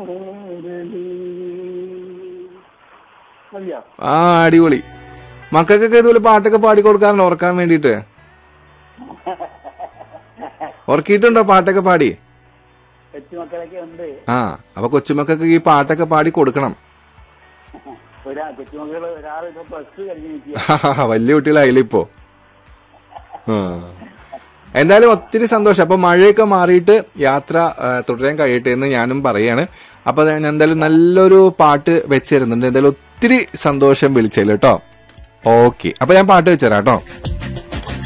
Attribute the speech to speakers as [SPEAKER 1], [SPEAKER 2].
[SPEAKER 1] മുരളി മതിയോ
[SPEAKER 2] ആ അടിപൊളി മക്കൾക്കൊക്കെ ഇതുപോലെ പാട്ടൊക്കെ പാടി കൊടുക്കാറുണ്ടോ ഉറക്കാൻ വേണ്ടിയിട്ട് ഉറക്കിയിട്ടുണ്ടോ പാട്ടൊക്കെ പാടി
[SPEAKER 1] കൊച്ചുമക്കളൊക്കെ ഉണ്ട്
[SPEAKER 2] ആ അപ്പൊ കൊച്ചുമക്കൾക്ക് ഈ പാട്ടൊക്കെ പാടി കൊടുക്കണം
[SPEAKER 1] ഒരാ കൊച്ചുമക്കള് ഒരാൾ ഇപ്പൊ പ്ലസ് കഴിഞ്ഞ് നിൽക്കുക
[SPEAKER 2] വലിയ കുട്ടികളായില്ലേ ഇപ്പോ ആ. എന്തായാലും ഒത്തിരി സന്തോഷം അപ്പൊ മഴയൊക്കെ മാറിയിട്ട് യാത്ര ആ, തുടരാൻ കഴിയട്ടെ എന്ന് ഞാനും പറയാണ് അപ്പൊ ഞാൻ എന്തായാലും നല്ലൊരു പാട്ട് വെച്ചിരുന്നുണ്ട് എന്തായാലും ഒത്തിരി സന്തോഷം വിളിച്ചല്ലോ കേട്ടോ ഓക്കെ അപ്പൊ ഞാൻ പാട്ട് വെച്ചുതരാം കേട്ടോ